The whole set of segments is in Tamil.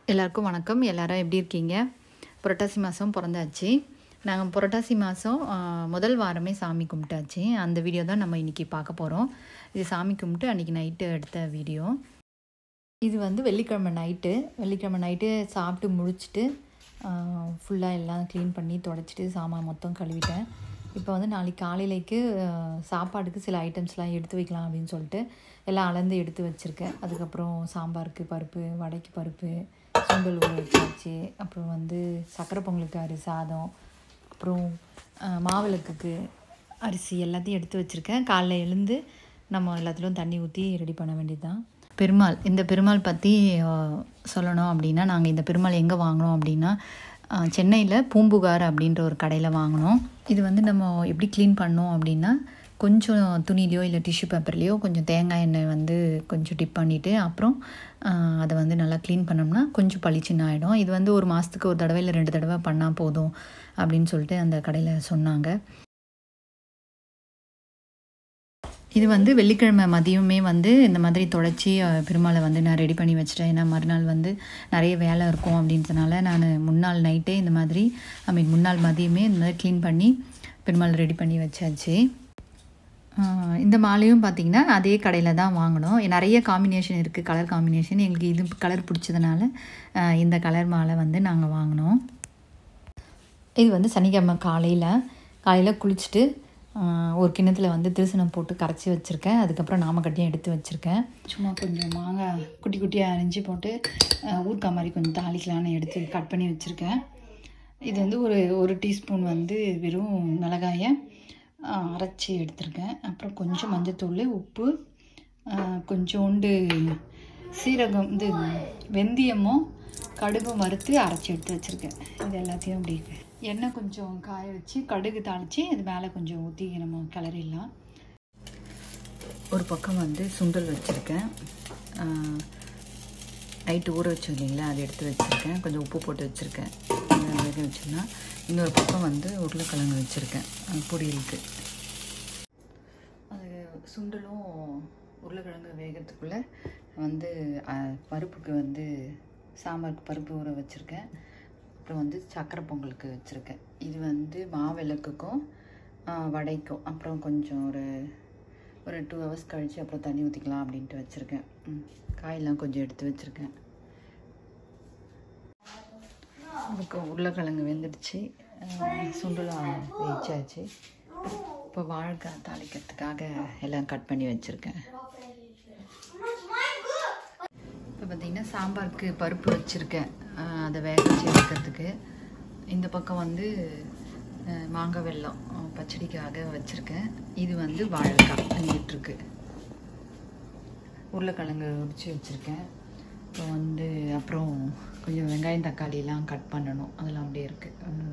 எல்லாருக்கும் வணக்கம் எல்லாரும் எப்படி இருக்கீங்க புரட்டாசி மாதம் பிறந்தாச்சு நாங்கள் புரட்டாசி மாதம் முதல் வாரமே சாமி கும்பிட்டாச்சு அந்த வீடியோ தான் நம்ம இன்றைக்கி பார்க்க போகிறோம் இது சாமி கும்பிட்டு அன்றைக்கி நைட்டு எடுத்த வீடியோ இது வந்து வெள்ளிக்கிழமை நைட்டு வெள்ளிக்கிழமை நைட்டு சாப்பிட்டு முடிச்சுட்டு ஃபுல்லாக எல்லாம் க்ளீன் பண்ணி தொடச்சிட்டு சாமான் மொத்தம் கழுவிட்டேன் இப்போ வந்து நாளைக்கு காலையிலேக்கு அஹ், சாப்பாடுக்கு சில ஐட்டம்ஸ்லாம் எடுத்து வைக்கலாம் அப்படின்னு சொல்லிட்டு எல்லாம் அளந்து எடுத்து வச்சுருக்கேன் அதுக்கப்புறம் சாம்பாருக்கு பருப்பு வடைக்கு பருப்பு சுண்டல் ஊற வச்சாச்சு அப்புறம் வந்து சக்கரை பொங்கலுக்கு அரி சாதம் அப்புறம் அஹ், மாவிளக்குக்கு அரிசி எல்லாத்தையும் எடுத்து வச்சுருக்கேன் காலைல எழுந்து நம்ம எல்லாத்துலேயும் தண்ணி ஊற்றி ரெடி பண்ண வேண்டியது தான் பெருமாள் இந்த பெருமாள் பற்றி அஹ், சொல்லணும் அப்படின்னா நாங்கள் இந்த பெருமாள் எங்கே வாங்கினோம் அப்படின்னா சென்னையில் பூம்புகார் அப்படின்ற ஒரு கடையில் வாங்கினோம் இது வந்து நம்ம எப்படி க்ளீன் பண்ணோம் அப்படின்னா கொஞ்சம் துணிலையோ இல்லை டிஷ்யூ பேப்பர்லேயோ கொஞ்சம் தேங்காய் எண்ணெய் வந்து கொஞ்சம் டிப் பண்ணிவிட்டு அப்புறம் அஹ், அதை வந்து நல்லா க்ளீன் பண்ணோம்னா கொஞ்சம் பளிச்சுன்னு ஆகிடும் இது வந்து ஒரு மாதத்துக்கு ஒரு தடவை இல்லை ரெண்டு தடவை பண்ணால் போதும் அப்படின்னு சொல்லிட்டு அந்த கடையில் சொன்னாங்க இது வந்து வெள்ளிக்கிழமை மதியமே வந்து இந்த மாதிரி தொடச்சி அஹ், பெருமாளை வந்து நான் ரெடி பண்ணி வச்சிட்டேன் ஏன்னா மறுநாள் வந்து நிறைய வேலை இருக்கும் அப்படின்றதுனால நான் முன்னாள் நைட்டே இந்த மாதிரி ஐ மீன் முன்னாள் மதியமே இந்த மாதிரி க்ளீன் பண்ணி பெருமாள் ரெடி பண்ணி வச்சாச்சு அஹ், இந்த மாலையும் பார்த்திங்கன்னா அதே கடையில் தான் வாங்கினோம் நிறைய காம்பினேஷன் இருக்குது கலர் காம்பினேஷன் எங்களுக்கு இது கலர் பிடிச்சதுனால அஹ், இந்த கலர் மாலை வந்து நாங்கள் வாங்கினோம் இது வந்து சனிக்கிழமை காலையில் காலையில் குளிச்சுட்டு ஆஹ், ஒரு கிண்ணத்தில் வந்து திருசனம் போட்டு கரைச்சி வச்சுருக்கேன் அதுக்கப்புறம் நாமக்கட்டியும் எடுத்து வச்சுருக்கேன் சும்மா கொஞ்சம் மாங்காய் குட்டி குட்டியாக அரிஞ்சு போட்டு ஆஹ், ஊறுகாய் மாதிரி கொஞ்சம் தாளிக்கலான்னு எடுத்து கட் பண்ணி வச்சுருக்கேன் இது வந்து ஒரு ஒரு டீஸ்பூன் வந்து வெறும் மிளகாயை ஆஹ், அரைச்சி எடுத்திருக்கேன் அப்புறம் கொஞ்சம் மஞ்சத்தூள் உப்பு ஆஹ், கொஞ்சோண்டு சீரகம் இது வெந்தயமும் கடுகும் வறுத்து அரைச்சி எடுத்து வச்சுருக்கேன் இது எல்லாத்தையும் அப்படி எண்ணெய் கொஞ்சம் காய வச்சு கடுகு தாளித்து இது மேலே கொஞ்சம் ஊற்றி நம்ம கிளறிடலாம் ஒரு பக்கம் வந்து சுண்டல் வச்சுருக்கேன் நைட்டு ஊற வச்சோம் இல்லைங்களா அதை எடுத்து வச்சுருக்கேன் கொஞ்சம் உப்பு போட்டு வச்சுருக்கேன் அதை வேக வச்சோம்னா இன்னொரு பக்கம் வந்து உருளைக்கிழங்கு வச்சுருக்கேன் அஹ் பொரியலுக்கு அது சுண்டலும் உருளைக்கிழங்கு வேகிறதுக்குள்ளே வந்து அஹ், பருப்புக்கு வந்து சாம்பாருக்கு பருப்பு ஊற வச்சுருக்கேன் அப்புறம் வந்து சக்கரை பொங்கலுக்கு வச்சுருக்கேன் இது வந்து மாவிளக்குக்கும் அஹ், வடைக்கும் அப்புறம் கொஞ்சம் ஒரு ஒரு டூ ஹவர்ஸ் கழித்து அப்புறம் தண்ணி ஊற்றிக்கலாம் அப்படின்ட்டு வச்சுருக்கேன் ம், காயெல்லாம் கொஞ்சம் எடுத்து வச்சுருக்கேன் அதுக்கு உருளைக்கிழங்கு வெந்துடுச்சு அஹ், சுண்டலாம் வேச்சாச்சு இப்போ வாழைக்காய் தாளிக்கிறதுக்காக எல்லாம் கட் பண்ணி வச்சுருக்கேன் இப்போ பார்த்தீங்கன்னா சாம்பாருக்கு பருப்பு வச்சுருக்கேன் அஹ், அதை வேக வச்சு எடுக்கிறதுக்கு இந்த பக்கம் வந்து அஹ், மாங்காய் வெல்லம் அஹ், பச்சடிக்காக வச்சுருக்கேன் இது வந்து வாழைக்காய் வெந்துட்டுருக்கு உருளைக்கிழங்கு உரிச்சு வச்சுருக்கேன் அப்புறம் வந்து அப்புறம் கொஞ்சம் வெங்காயம் தக்காளிலாம் கட் பண்ணணும் அதெல்லாம் அப்படியே இருக்குது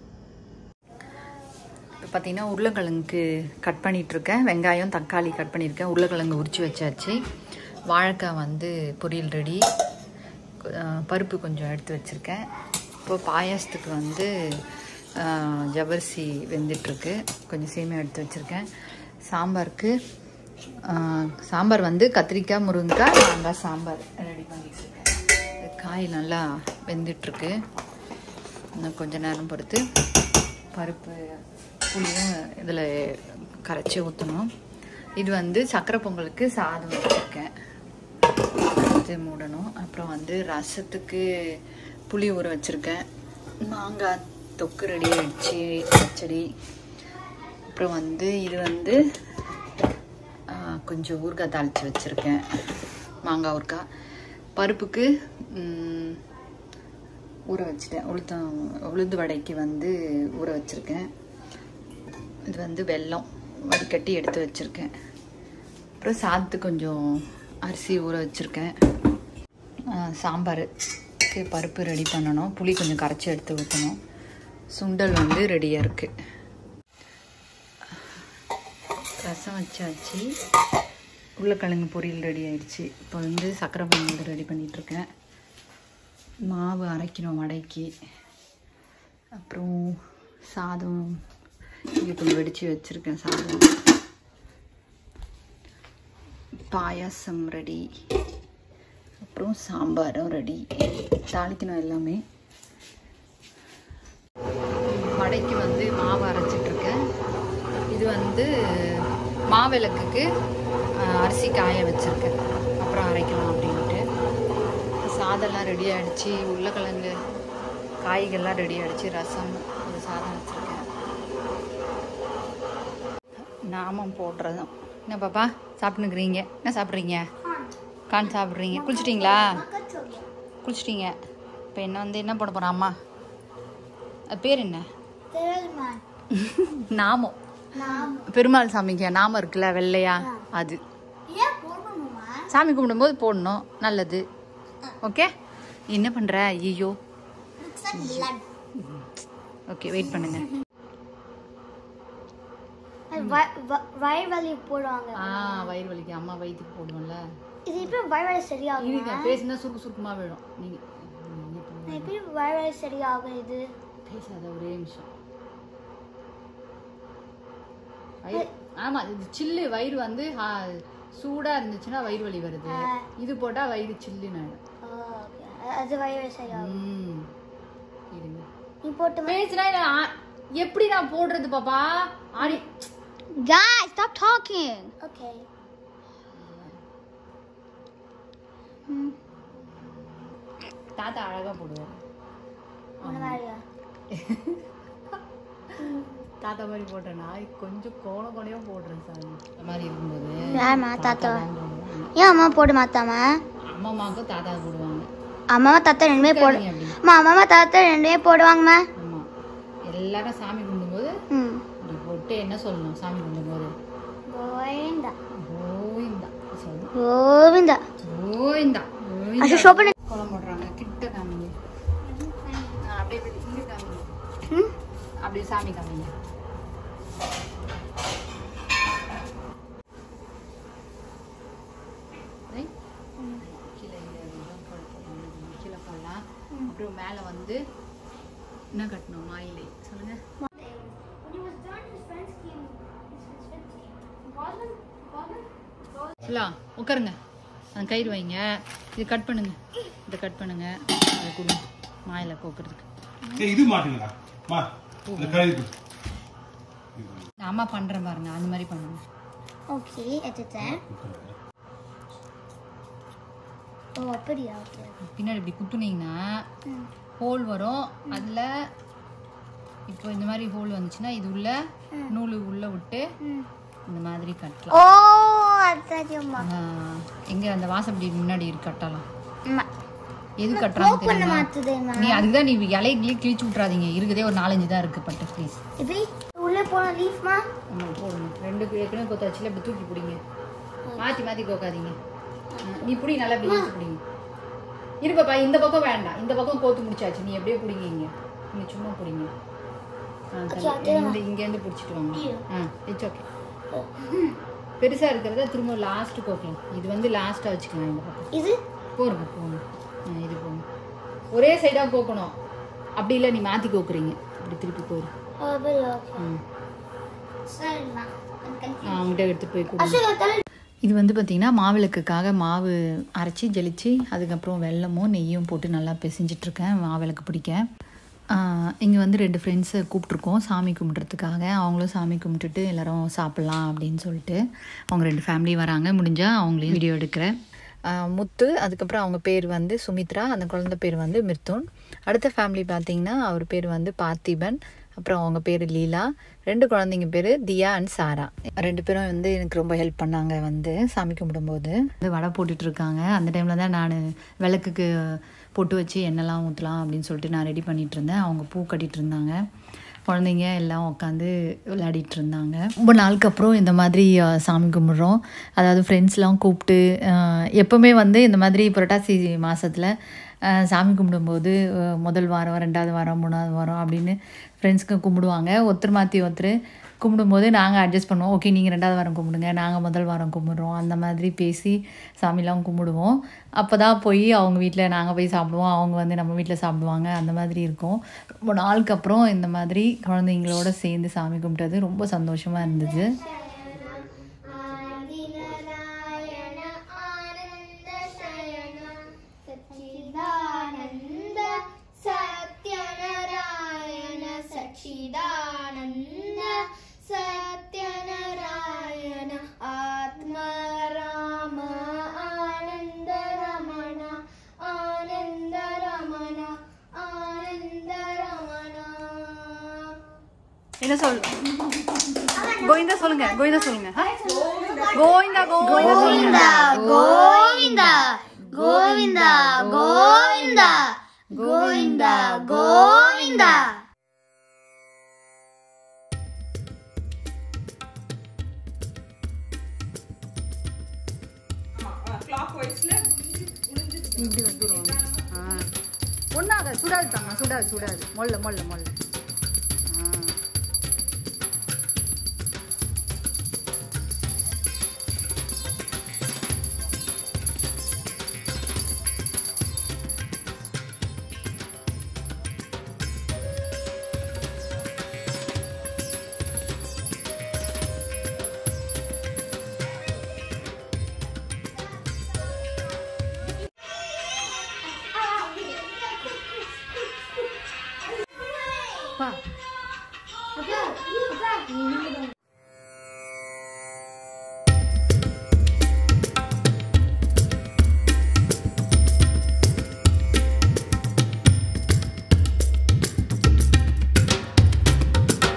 இப்போ பார்த்தீங்கன்னா உருளைக்கிழங்குக்கு கட் பண்ணிகிட்ருக்கேன் வெங்காயம் தக்காளி கட் பண்ணியிருக்கேன் உருளைக்கிழங்கு உரிச்சு வச்சாச்சு வாழைக்காய் வந்து பொரியல் ரெடி அஹ் பருப்பு கொஞ்சம் எடுத்து வச்சுருக்கேன் இப்போ பாயாசத்துக்கு வந்து அஹ், ஜவ்வரிசி வெந்துட்டுருக்கு கொஞ்சம் சேமியா எடுத்து வச்சுருக்கேன் சாம்பாருக்கு அஹ், சாம்பார் வந்து கத்திரிக்காய் முருங்கைக்காய் மாங்காய் சாம்பார் ரெடி பண்ணி வச்சுருக்கேன் காய் நல்லா வெந்துட்டுருக்கு இன்னும் கொஞ்ச நேரம் பொறுத்து பருப்பு புளியும் இதில் கரைச்சி ஊற்றணும் இது வந்து சக்கரை பொங்கலுக்கு சாதம் வச்சுருக்கேன் இது மூடணும் அப்புறம் வந்து ரசத்துக்கு புளி ஊற வச்சுருக்கேன் மாங்காய் தொக்கு ரெடி ஆயிடுச்சு பச்சடி அப்புறம் வந்து இது வந்து ஆ, கொஞ்சம் ஊறுகாய் தாளித்து வச்சுருக்கேன் மாங்காய் ஊறுகாய் பருப்புக்கு ம், ஊற வச்சுட்டேன் உளுத்தம் உளுந்து வடைக்கு வந்து ஊற வச்சுருக்கேன் இது வந்து வெல்லம் வடிகட்டி எடுத்து வச்சுருக்கேன் அப்புறம் சாதத்துக்கு கொஞ்சம் அரிசி ஊற வச்சுருக்கேன் சாம்பாருக்கு பருப்பு ரெடி பண்ணணும் புளி கொஞ்சம் கரைச்சி எடுத்து ஊற்றணும் சுண்டல் வந்து ரெடியாக இருக்குது ரசம் வச்சாச்சு உருளைக்கிழங்கு பொரியல் ரெடி ஆயிடுச்சு இப்போ வந்து சக்கரை பொங்கல் ரெடி பண்ணிகிட்ருக்கேன் மாவு அரைக்கணும் வடைக்கு அப்புறம் சாதம் இங்கே கொஞ்சம் வெடித்து வச்சுருக்கேன் சாதம் பாயாசம் ரெடி அப்புறம் சாம்பாரும் ரெடி தாளிக்கணும் எல்லாமே வடைக்கு வந்து மாவு அரைச்சிட்ருக்கேன் இது வந்து மாவிளக்குக்கு அஹ், அரிசி காய வச்சுருக்கேன் அப்புறம் அரைக்கலாம் அப்படின்ட்டு சாதம்லாம் ரெடி ஆகிடுச்சு உருளைக்கிழங்கு காய்கள்லாம் ரெடி ஆகிடுச்சு ரசம் ஒரு சாதம் வச்சுருக்கேன் நாமம் போடுறதும் என்ன பாப்பா சாப்பிட்டுக்கிறீங்க என்ன சாப்பிட்றீங்க கான் சாப்பிட்றீங்க குளிச்சிட்டிங்களா குளிச்சிட்டீங்க இப்போ என்ன வந்து என்ன போட போகிறோம் அம்மா அது பேர் என்ன நாமம் பெருமாள் சாமிக்கு நாமம் இருக்குல்ல வெள்ளையா அது சாமி கும்பிடும்போது போடணும் நல்லது ஓகே என்ன பண்ணுற ஐயோ ஓகே வெயிட் பண்ணுங்க வயல்வெளி போடுவாங்க ஆ வயிறு வலிக்கு அம்மா வயிற்றுக்கு போடுவோம்ல இது எப்படி வயல்வெளி சரியாகும் இருங்க பேசினா சுருக்கு சுருக்குமா விழும் நீங்க நீங்க போடுங்க. எப்படி வயல்வெளி சரியாகும் இது பேசாத ஒரே நிமிஷம் வயிறு ஆமா இது சில்லு வயிறு வந்து ஆ, சூடா இருந்துச்சுன்னா வயிறு வலி வருது இது போட்டா வயிறு சில்லுன்னு ஆயிடும் ஓ, okay. அ- அது வயல்வெளி சரியாகும் ம். இருங்க நீ போட்டு பேசுனா இல்ல, ஆ, எப்படி நான் போடுறது பாப்பா ஆடி Guys, stop talking. Okay. தாத்தா அழகா போடுவார் உன்ன மாதிரியா? தாத்தா மாதிரி போட்டேன்னா கொஞ்சம் கோண கோணையா போடுறேன் சாமி இந்த மாதிரி இருக்கும்போது யாரும்மா தாத்தா தான் போடுவேன். ஏன் அம்மா போட மாத்தாம அம்மா அம்மாவுக்கும் தாத்தா போடுவாங்க அம்மாவா தாத்தா ரெண்டுமே போடு நீங்க அப்படி அம்மா அம்மாவா தாத்தா ரெண்டுமே போடுவாங்கம்மா ஆமா எல்லாரும் சாமி கும்பிடும்போது ம் இப்படி போட்டு என்ன சொல்லணும் சாமி கும்பிடும்போது கோவிந்தா கோவிந்தா சொல்லணும் கோவிந்தா கோவிந்தா அச்சோ ஷோ பண்ணு கோலம் போடுறாங்க கிட்ட காமிங்க ஆ, அப்படியே இப்படி இங்க காமிங்க ம் அப்படியே சாமி காமிங்க ஐ. கீழே இங்க இதெல்லாம் போடலாம். கீழே போடலாம் அப்புறம் மேலே வந்து என்ன கட்டணும் மாயிலை சொல்லுங்க சொல்லா உட்காருங்க அந்த கயிறு வைங்க இது கட் பண்ணுங்க இதை கட் பண்ணுங்க அதை கொடுங்க மாயில கோக்குறதுக்கு ஏய், இது மாட்டுங்கடா மா இந்த கழுவி நான் அம்மா பண்றேன் பாருங்க அந்த மாதிரி பண்ணுங்க ஓகே எடுத்துட்டேன் ஓ அப்படியா ஓகே பின்னாடி இப்படி குத்துனீங்கன்னா ஹோல் வரும் அதுல இப்போ இந்த மாதிரி ஹோல் வந்துச்சுன்னா இது உள்ள நூலு உள்ள விட்டு இந்த மாதிரி கட்டலாம் ஓ அதாச்சும்மா ஆஹ், எங்க அந்த வாசப்படி முன்னாடி இருக்கு கட்டலாம் அம்மா எது கட்டுறாங்க பண்ண தெரியுமா மாத்துதேம்மா நீ அதுதான் நீ இலைகளே கிழிச்சு விட்றாதீங்க இருக்குதே ஒரு நாலஞ்சு தான் இருக்கு பட்டு ப்ளீஸ் எப்படி உள்ளே போன லீஃப்மா ஆமா போடுங்க ரெண்டு ஏற்கனவே கொத்தாச்சுல இப்படி தூக்கி பிடிங்க மாற்றி மாற்றி கோக்காதீங்க ஆ, நீ பிடி நல்லா இப்படி இழுத்து பிடிங்க இரு பாப்பா இந்த பக்கம் வேண்டாம் இந்த பக்கம் கோத்து முடிச்சாச்சு நீ எப்படியே பிடிங்க நீங்க சும்மா பிடிங்க ஆ, தள்ளு. இந்த இங்கேருந்து பிடிச்சிட்டு வாங்க ஆ இட்ஸ் ஓகே பெருசா இருக்கிறத திரும்ப லாஸ்ட் கோக்கலாம் இது வந்து லாஸ்டா வச்சுக்கலாம் இந்த பக்கம் இது போருங்க போங்க ஆ, இது போங்க ஒரே சைடா கோக்கணும் அப்படி இல்லை நீ மாத்தி கோக்குறீங்க இப்படி திருப்பி போயிரு அப்படியா ஓகே ம் சரிம்மா அவங்ககிட்ட எடுத்துட்டு போய் கொடுங்க அசோகா தலை இது வந்து பார்த்திங்கன்னா மாவிளக்குக்காக மாவு அரைச்சி ஜலிச்சு அதுக்கப்புறம் வெல்லமும் நெய்யும் போட்டு நல்லா பிசைஞ்சிட்ருக்கேன் மாவிளக்கு பிடிக்க இங்கே வந்து ரெண்டு ஃப்ரெண்ட்ஸை கூப்பிட்ருக்கோம் சாமி கும்பிட்றதுக்காக அவங்களும் சாமி கும்பிட்டுட்டு எல்லாரும் சாப்பிட்லாம் அப்படின்னு சொல்லிட்டு அவங்க ரெண்டு ஃபேமிலி வராங்க முடிஞ்சால் அவங்களையும் வீடியோ எடுக்கிறேன் ஆஹ் முத்து அதுக்கப்புறம் அவங்க பேர் வந்து சுமித்ரா அந்த குழந்தை பேர் வந்து மிர்துன் அடுத்த ஃபேமிலி பார்த்தீங்கன்னா அவர் பேர் வந்து பார்த்திபன் அப்புறம் அவங்க பேர் லீலா ரெண்டு குழந்தைங்க பேர் தியா அண்ட் சாரா ரெண்டு பேரும் வந்து எனக்கு ரொம்ப ஹெல்ப் பண்ணாங்க வந்து சாமி கும்பிடும்போது வந்து வடை போட்டுட்டு இருக்காங்க அந்த டைமில் தான் நான் விளக்குக்கு பொட்டு வச்சு எண்ணெய்லாம் ஊற்றலாம் அப்படின்னு சொல்லிட்டு நான் ரெடி பண்ணிட்டு இருந்தேன் அவங்க பூ கட்டிட்டு இருந்தாங்க குழந்தைங்க எல்லாம் உட்காந்து விளையாடிட்டு இருந்தாங்க ரொம்ப நாளுக்கு அப்புறம் இந்த மாதிரி அஹ், சாமி கும்பிட்றோம் அதாவது ஃப்ரெண்ட்ஸ்லாம் கூப்பிட்டு அஹ், எப்போவுமே வந்து இந்த மாதிரி புரட்டாசி மாதத்தில் சாமி கும்பிடும்போது அஹ், முதல் வாரம் ரெண்டாவது வாரம் மூணாவது வாரம் அப்படின்னு ஃப்ரெண்ட்ஸ்க்கு கும்பிடுவாங்க ஒருத்தர் மாற்றி ஒருத்தர் கும்பிடும்போது நாங்கள் அட்ஜஸ்ட் பண்ணுவோம் ஓகே நீங்கள் ரெண்டாவது வாரம் கும்பிடுங்க நாங்கள் முதல் வாரம் கும்பிடுறோம் அந்த மாதிரி பேசி சாமிலாம் கும்பிடுவோம் அப்போ தான் போய் அவங்க வீட்டில் நாங்கள் போய் சாப்பிடுவோம் அவங்க வந்து நம்ம வீட்டில் சாப்பிடுவாங்க அந்த மாதிரி இருக்கும் ரொம்ப நாளுக்கு அப்புறம் இந்த மாதிரி குழந்தைங்களோட சேர்ந்து சாமி கும்பிட்டது ரொம்ப சந்தோஷமாக இருந்தது ஆதிநாராயண ஆனந்த சயன சச்சிதானந்த என்ன சொல் கோவிந்தா சொல்லுங்க கோவிந்தா சொல்லுங்க கோவிந்தா கோவிந்தா சொல்லுங்க கோவிந்தா கோவிந்தா கோவிந்தா கோவிந்தா கோவிந்தா இப்படி வந்துருவாங்க ஆ ஒன்றாக சுடாது தாங்க சுடாது சுடாது மொல்ல மொல்ல மொல்ல ஆ பா